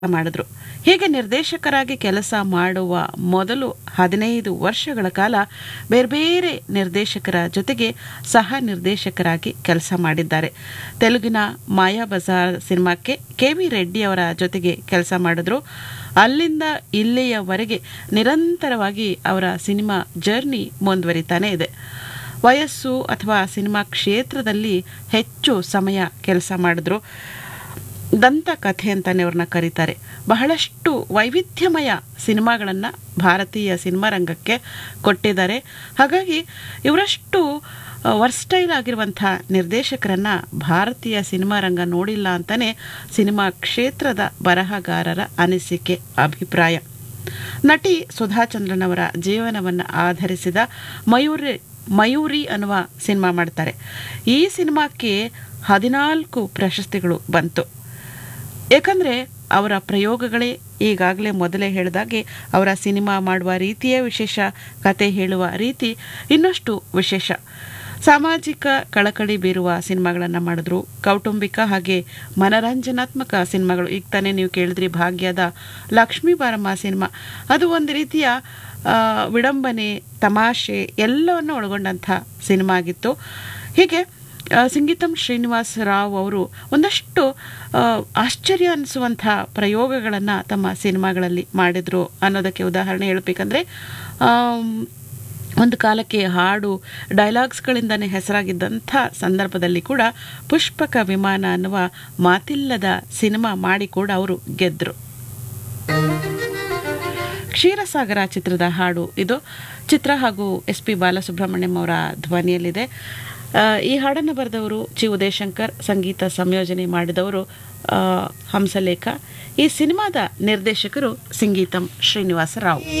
ಮಾಡಿದ್ರು ಹೀಗೆ ನಿರ್ದೇಶಕರಾಗಿ ಕೆಲಸ ಮಾಡುವ ಮೊದಲು ಹದಿನೈದು ವರ್ಷಗಳ ಕಾಲ ಬೇರೆ ಬೇರೆ ನಿರ್ದೇಶಕರ ಜೊತೆಗೆ ಸಹ ನಿರ್ದೇಶಕರಾಗಿ ಕೆಲಸ ಮಾಡಿದ್ದಾರೆ ತೆಲುಗಿನ ಮಾಯಾ ಬಜಾರ್ ಸಿನಿಮಾಕ್ಕೆ ಕೆ ವಿ ರೆಡ್ಡಿ ಅವರ ಜೊತೆಗೆ ಕೆಲಸ ಮಾಡಿದ್ರು ಅಲ್ಲಿಂದ ಇಲ್ಲಿಯವರೆಗೆ ನಿರಂತರವಾಗಿ ಅವರ ಸಿನಿಮಾ ಜರ್ನಿ ಮುಂದುವರಿತಾನೆ ಇದೆ ವಯಸ್ಸು ಅಥವಾ ಸಿನಿಮಾ ಕ್ಷೇತ್ರದಲ್ಲಿ ಹೆಚ್ಚು ಸಮಯ ಕೆಲಸ ಮಾಡಿದ್ರು ದಂತಕಥೆ ಅಂತಾನೆ ಅವ್ರನ್ನ ಕರೀತಾರೆ ಬಹಳಷ್ಟು ವೈವಿಧ್ಯಮಯ ಸಿನಿಮಾಗಳನ್ನು ಭಾರತೀಯ ಸಿನಿಮಾ ರಂಗಕ್ಕೆ ಕೊಟ್ಟಿದ್ದಾರೆ ಹಾಗಾಗಿ ಇವರಷ್ಟು ವರ್ಸ್ಟೈಲ್ ಆಗಿರುವಂಥ ನಿರ್ದೇಶಕರನ್ನ ಭಾರತೀಯ ಸಿನಿಮಾ ರಂಗ ನೋಡಿಲ್ಲ ಅಂತಾನೆ ಸಿನಿಮಾ ಕ್ಷೇತ್ರದ ಬರಹಗಾರರ ಅನಿಸಿಕೆ ಅಭಿಪ್ರಾಯ ನಟಿ ಸುಧಾಚಂದ್ರನ್ ಅವರ ಜೀವನವನ್ನು ಆಧರಿಸಿದ ಮಯೂರಿ ಮಯೂರಿ ಅನ್ನುವ ಸಿನಿಮಾ ಮಾಡ್ತಾರೆ ಈ ಸಿನಿಮಾಕ್ಕೆ ಹದಿನಾಲ್ಕು ಪ್ರಶಸ್ತಿಗಳು ಬಂತು ಏಕೆಂದರೆ ಅವರ ಪ್ರಯೋಗಗಳೇ ಈಗಾಗಲೇ ಮೊದಲೇ ಹೇಳಿದಾಗೆ ಅವರ ಸಿನಿಮಾ ಮಾಡುವ ರೀತಿಯೇ ವಿಶೇಷ ಕತೆ ಹೇಳುವ ರೀತಿ ಇನ್ನಷ್ಟು ವಿಶೇಷ ಸಾಮಾಜಿಕ ಕಳಕಳಿ ಬೀರುವ ಸಿನಿಮಾಗಳನ್ನು ಮಾಡಿದ್ರು ಕೌಟುಂಬಿಕ ಹಾಗೆ ಮನರಂಜನಾತ್ಮಕ ಸಿನಿಮಾಗಳು ಈಗ ತಾನೇ ನೀವು ಕೇಳಿದ್ರಿ ಭಾಗ್ಯದ ಲಕ್ಷ್ಮೀ ಬಾರಮ್ಮ ಸಿನಿಮಾ ಅದು ಒಂದು ರೀತಿಯ ವಿಡಂಬನೆ ತಮಾಷೆ ಎಲ್ಲವನ್ನು ಒಳಗೊಂಡಂಥ ಸಿನಿಮಾ ಆಗಿತ್ತು ಹೀಗೆ ಸಂಗೀತಂ ಶ್ರೀನಿವಾಸ ರಾವ್ ಅವರು ಒಂದಷ್ಟು ಆಶ್ಚರ್ಯ ಅನಿಸುವಂಥ ಪ್ರಯೋಗಗಳನ್ನು ತಮ್ಮ ಸಿನಿಮಾಗಳಲ್ಲಿ ಮಾಡಿದರು ಅನ್ನೋದಕ್ಕೆ ಉದಾಹರಣೆ ಹೇಳಬೇಕಂದ್ರೆ ಒಂದು ಕಾಲಕ್ಕೆ ಹಾಡು ಡೈಲಾಗ್ಸ್ಗಳಿಂದನೇ ಹೆಸರಾಗಿದ್ದಂಥ ಸಂದರ್ಭದಲ್ಲಿ ಕೂಡ ಪುಷ್ಪಕ ವಿಮಾನ ಅನ್ನುವ ಮಾತಿಲ್ಲದ ಸಿನಿಮಾ ಮಾಡಿ ಕೂಡ ಅವರು ಗೆದ್ದರು ಕ್ಷೀರಸಾಗರ ಚಿತ್ರದ ಹಾಡು ಇದು ಚಿತ್ರ ಹಾಗೂ ಎಸ್ ಪಿ ಬಾಲಸುಬ್ರಹ್ಮಣ್ಯಂ ಅವರ ಧ್ವನಿಯಲ್ಲಿದೆ ಈ ಹಾಡನ್ನು ಬರೆದವರು ಚಿ ಉದಯಶಂಕರ್ ಸಂಗೀತ ಸಂಯೋಜನೆ ಮಾಡಿದವರು ಹಂಸಲೇಖ ಈ ಸಿನಿಮಾದ ನಿರ್ದೇಶಕರು ಸಂಗೀತಂ ಶ್ರೀನಿವಾಸ ರಾವ್